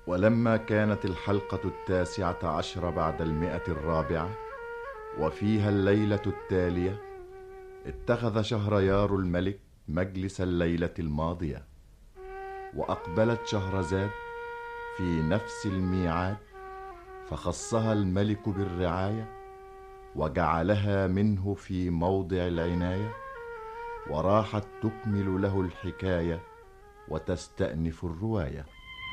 ولما كانت الحلقة التاسعة عشر بعد المئة الرابعة وفيها الليلة التالية اتخذ شهريار الملك مجلس الليلة الماضية وأقبلت شهرزاد في نفس الميعاد فخصها الملك بالرعاية وجعلها منه في موضع العناية وراحت تكمل له الحكاية وتستأنف الرواية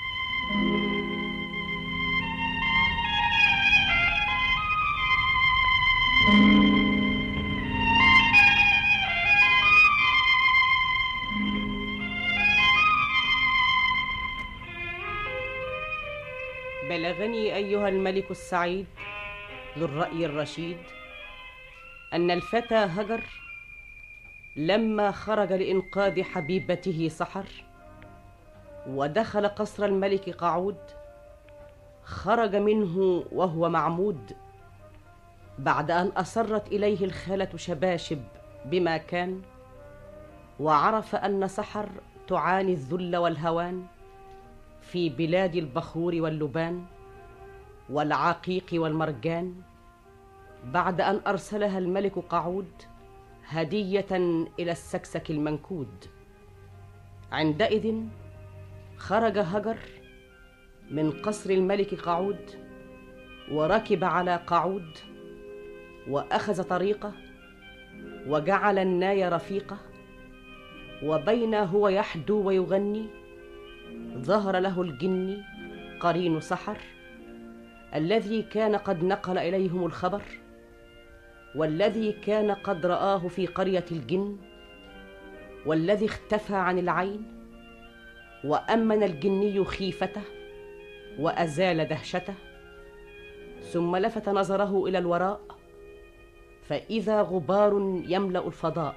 بلغني ايها الملك السعيد ذو الراي الرشيد ان الفتى هجر لما خرج لانقاذ حبيبته سحر ودخل قصر الملك قعود خرج منه وهو معمود بعد ان اصرت اليه الخاله شباشب بما كان وعرف ان سحر تعاني الذل والهوان في بلاد البخور واللبان والعقيق والمرجان بعد ان ارسلها الملك قعود هديه الى السكسك المنكود عندئذ خرج هجر من قصر الملك قعود وركب على قعود واخذ طريقه وجعل الناي رفيقه وبين هو يحدو ويغني ظهر له الجن قرين سحر الذي كان قد نقل اليهم الخبر والذي كان قد راه في قريه الجن والذي اختفى عن العين وامن الجني خيفته وازال دهشته ثم لفت نظره الى الوراء فاذا غبار يملا الفضاء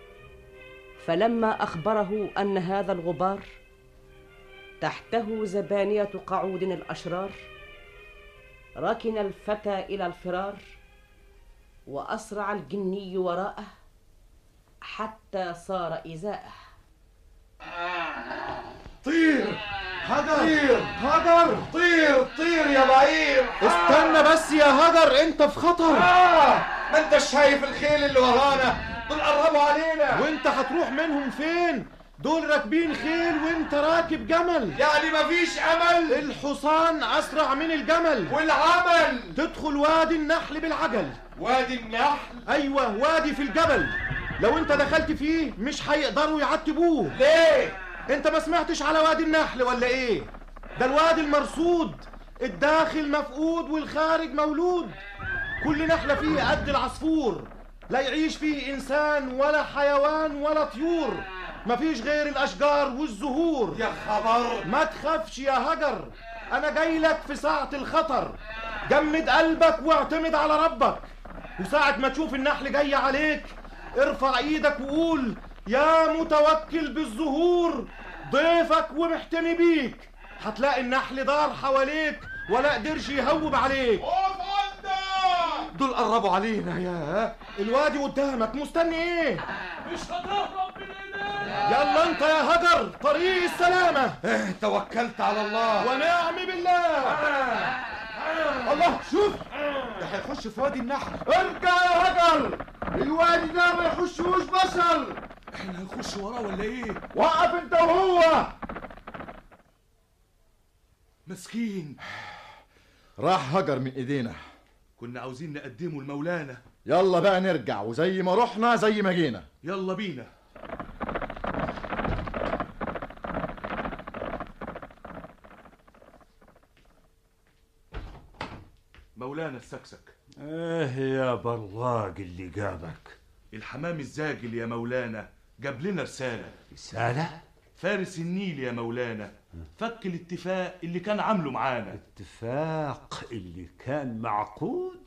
فلما اخبره ان هذا الغبار تحته زبانيه قعود الاشرار ركن الفتى الى الفرار واسرع الجني وراءه حتى صار ازاءه طير هجر طير هجر طير طير يا بعير استنى بس يا هجر انت في خطر آه ما انت شايف الخيل اللي ورانا دول قربوا علينا وانت هتروح منهم فين دول راكبين خيل وانت راكب جمل يعني مفيش امل الحصان اسرع من الجمل والعمل تدخل وادي النحل بالعجل وادي النحل ايوه وادي في الجبل لو انت دخلت فيه مش هيقدروا يعتبوه ليه انت ما سمعتش على وادي النحل ولا ايه ده الوادي المرصود الداخل مفقود والخارج مولود كل نحلة فيه قد العصفور لا يعيش فيه إنسان ولا حيوان ولا طيور مفيش غير الأشجار والزهور يا خبر ما تخافش يا هجر أنا جاي لك في ساعة الخطر جمد قلبك واعتمد على ربك وساعة ما تشوف النحل جاي عليك ارفع ايدك وقول يا متوكل بالزهور ضيفك ومحتمي بيك هتلاقي النحل دار حواليك ولا قدرش يهوب عليك اقف عندك دول قربوا علينا يا الوادي قدامك مستني ايه مش هتهرب من ايدينا يلا انت يا هجر طريق السلامة اه توكلت على الله ونعم بالله الله شوف ده هيخش في وادي النحل ارجع يا هجر الوادي ده ما يخشوش بشر احنا هنخش وراه ولا ايه وقف انت وهو مسكين راح هجر من ايدينا كنا عاوزين نقدمه لمولانا يلا بقى نرجع وزي ما رحنا زي ما جينا يلا بينا مولانا السكسك ايه يا براق اللي جابك الحمام الزاجل يا مولانا جاب لنا رسالة رسالة فارس النيل يا مولانا فك الاتفاق اللي كان عامله معانا اتفاق اللي كان معقود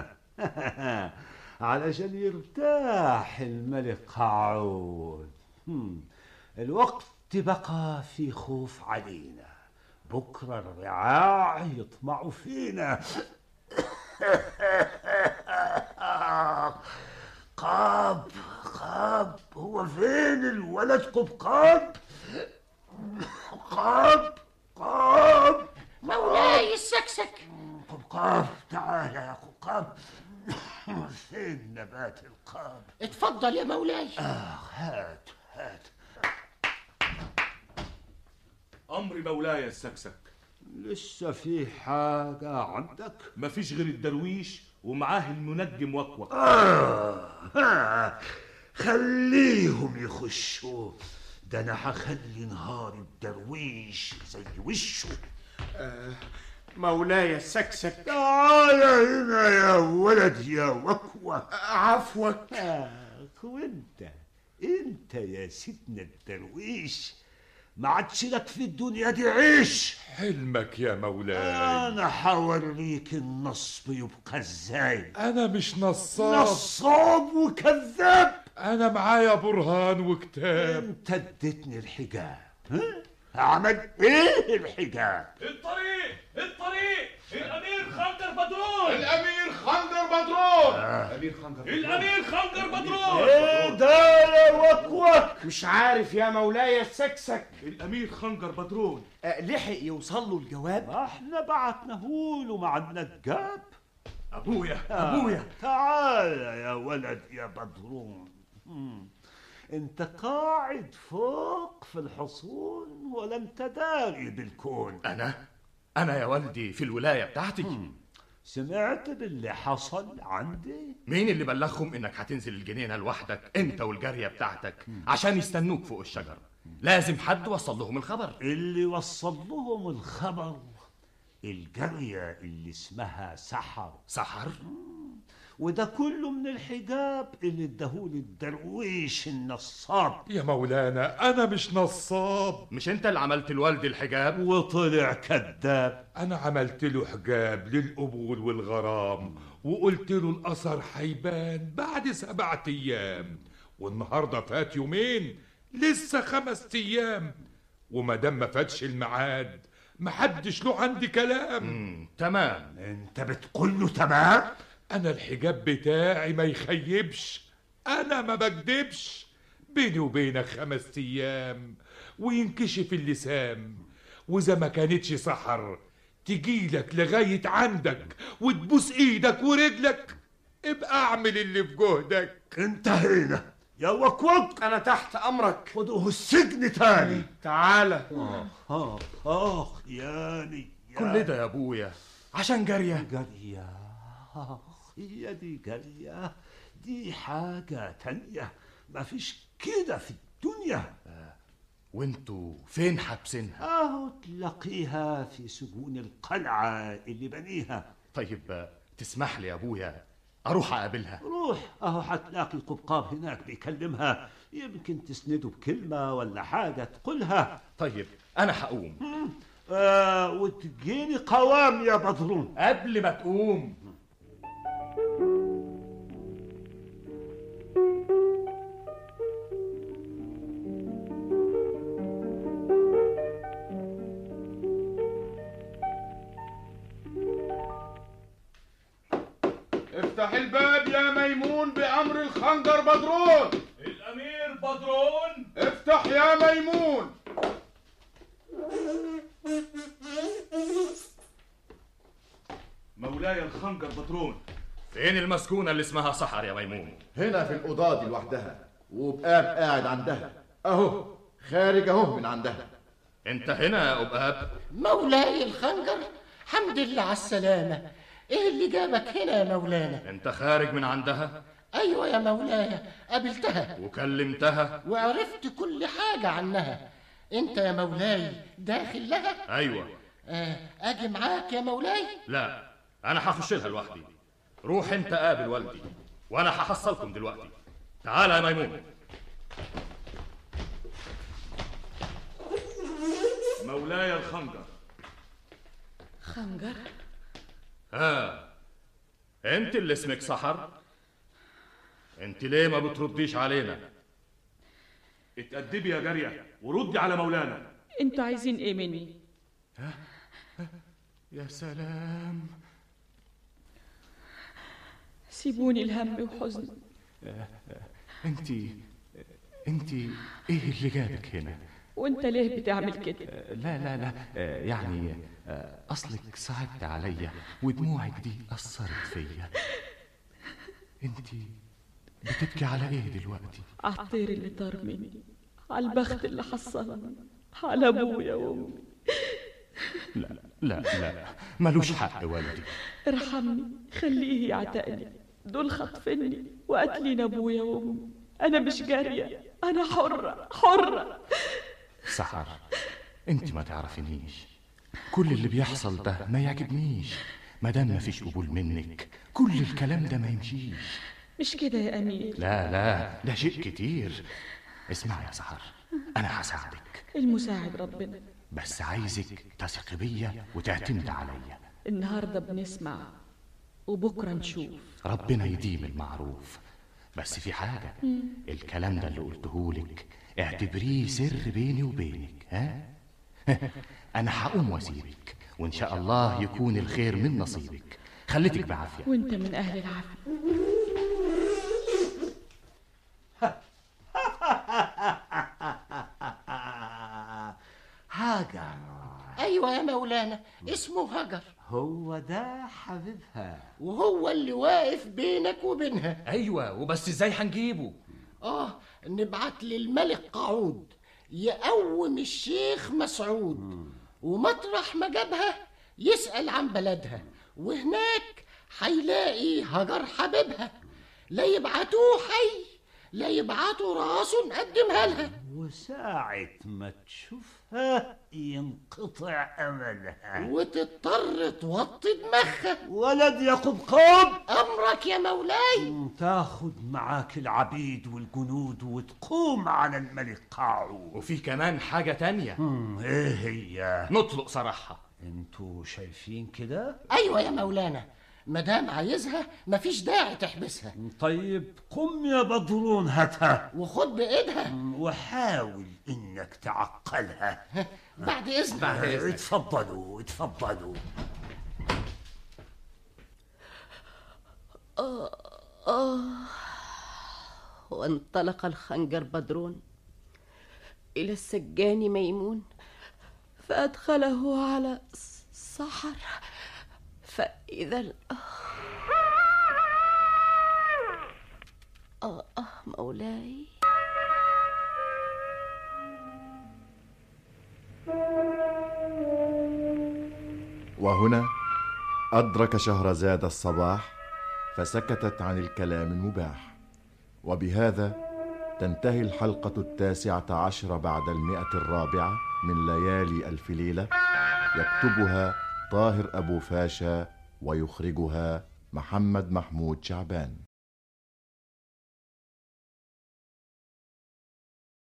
علشان يرتاح الملك قعود هم، الوقت بقى في خوف علينا بكرة الرعاع يطمعوا فينا قاب قاب هو فين الولد قبقاب قاب قاب من نبات القاب اتفضل يا مولاي آخ هات هات امر مولاي السكسك لسه في حاجة عندك؟ مفيش غير الدرويش ومعاه المنجم وكوك آه ها خليهم يخشوا ده انا هخلي نهار الدرويش زي وشه مولاي السكسك تعال هنا يا ولد يا وكوة عفوك آخ وانت انت يا سيدنا الدرويش ما عادش لك في الدنيا دي عيش حلمك يا مولاي انا هوريك النصب يبقى ازاي انا مش نصاب نصاب وكذاب انا معايا برهان وكتاب انت اديتني الحجاب ها؟ عمل ايه الحجاب الطريق الطريق الامير خنجر بدرون الامير خنجر بدرون الامير خنجر بدرون ايه ده يا وكوك مش عارف يا مولاي السكسك الامير خنجر بدرون أه، لحق يوصل له الجواب ما احنا بعتناه له مع النجاب ابويا ابويا تعال يا ولد يا بدرون مم. انت قاعد فوق في الحصون ولا انت داري بالكون أنا أنا يا والدي في الولاية بتاعتي سمعت باللي حصل عندي مين اللي بلغهم إنك هتنزل الجنينة لوحدك أنت والجارية بتاعتك عشان يستنوك فوق الشجر لازم حد وصل لهم الخبر اللي وصل لهم الخبر الجارية اللي اسمها سحر سحر وده كله من الحجاب اللي اداهولي الدرويش النصاب يا مولانا انا مش نصاب مش أنت اللي عملت الوالد الحجاب وطلع كذاب انا عملت له حجاب للقبول والغرام وقلت له الاثر هيبان بعد سبعة ايام والنهارده فات يومين لسه خمس ايام وما دام ما فاتش الميعاد محدش له عندي كلام مم. تمام انت بتقول له تمام انا الحجاب بتاعي ما يخيبش انا ما بكدبش بيني وبينك خمس ايام وينكشف اللسان واذا ما كانتش سحر تجيلك لغاية عندك وتبوس ايدك ورجلك ابقى اعمل اللي في جهدك انتهينا يا وكوك انا تحت امرك خدوه السجن تاني تعالى آه آه ياني يا كل ده يا أبويا عشان جارية جارية آخ هي دي جارية دي حاجة تانية ما فيش كده في الدنيا وانتوا فين حابسينها اهو تلاقيها في سجون القلعة اللي بنيها طيب آه، تسمح لي يا أبويا أروح أقابلها روح اهو هتلاقي القبقاب هناك بيكلمها يمكن تسنده بكلمة ولا حاجة تقولها طيب أنا هقوم آه وتجيني قوام يا بدرون قبل ما تقوم افتح الباب يا ميمون بامر الخنجر بدرون الامير بدرون افتح يا ميمون مولاي الخنجر بدرون فين المسكونة اللي اسمها سحر يا ميمون هنا في الأوضة دي لوحدها وبقاب قاعد عندها أهو خارج أهو من عندها انت هنا يا أبقاب مولاي الخنجر حمد لله على السلامة ايه اللي جابك هنا يا مولانا انت خارج من عندها ايوه يا مولاي قابلتها وكلمتها وعرفت كل حاجة عنها انت يا مولاي داخل لها ايوه آه اجي معاك يا مولاي لا انا هخش لها لوحدي روح انت قابل والدي وانا هحصلكم دلوقتي تعال يا ميمون مولاي الخنجر خنجر ها انت اللي اسمك سحر انت ليه ما بترديش علينا اتأدبي يا جارية وردي على مولانا انتوا عايزين ايه مني يا سلام سيبوني الهم وحزن انت انت ايه اللي جابك هنا وانت ليه بتعمل كده لا لا لا آه، يعني آه، اصلك صعبت عليا ودموعك دي اثرت فيا انت بتبكي على ايه دلوقتي عالطير اللي طار مني على البخت اللي حصلني على ابويا وامي لا لا لا ملوش حق والدي ارحمني خليه يعتقني دول خطفني وقتلين ابويا وامي انا مش جاريه انا حره حره سحر انت ما تعرفينيش كل اللي بيحصل ده ما يعجبنيش ما دام مفيش قبول منك كل الكلام ده ما يمشيش مش كده يا امير لا لا ده شيء كتير اسمعي يا سحر انا هساعدك المساعد ربنا بس عايزك تثقي بيا وتعتمد عليا النهارده بنسمع وبكره نشوف ربنا يديم المعروف بس في حاجة الكلام ده اللي قلتهولك اعتبريه سر بيني وبينك ها أنا هقوم وأسيبك وإن شاء الله يكون الخير من نصيبك خليتك بعافية وانت من اهل العافيه هاجر ايوه يا مولانا اسمه هجر هو ده حبيبها وهو اللي واقف بينك وبينها أيوة وبس إزاي هنجيبه اه نبعت للملك قعود يقوم الشيخ مسعود ومطرح ما جابها يسأل عن بلدها وهناك هيلاقي هجر حبيبها لا يبعتوه حي لا يبعتوا راسه نقدمها لها وساعة ما تشوفها ينقطع أملها وتضطر توطي دماغها ولد ياخد قوم أمرك يا مولاي تاخد معاك العبيد والجنود وتقوم على الملك قاعو وفي كمان حاجة تانية مم، ايه هي نطلق صراحة انتوا شايفين كده أيوة يا مولانا مدام عايزها مفيش داعي تحبسها طيب قم يا بدرون هاتها وخد بإيدها وحاول انك تعقلها بعد إذنك اتفضلوا اتفضلوا وانطلق الخنجر بدرون إلى السجان ميمون فأدخله على ص- سحر فإذا ال- آه آه مولاي وهنا أدرك شهرزاد الصباح فسكتت عن الكلام المباح وبهذا تنتهي الحلقة التاسعة عشر بعد المئة الرابعة من ليالي ألف ليلة يكتبها طاهر أبو فاشا ويخرجها محمد محمود شعبان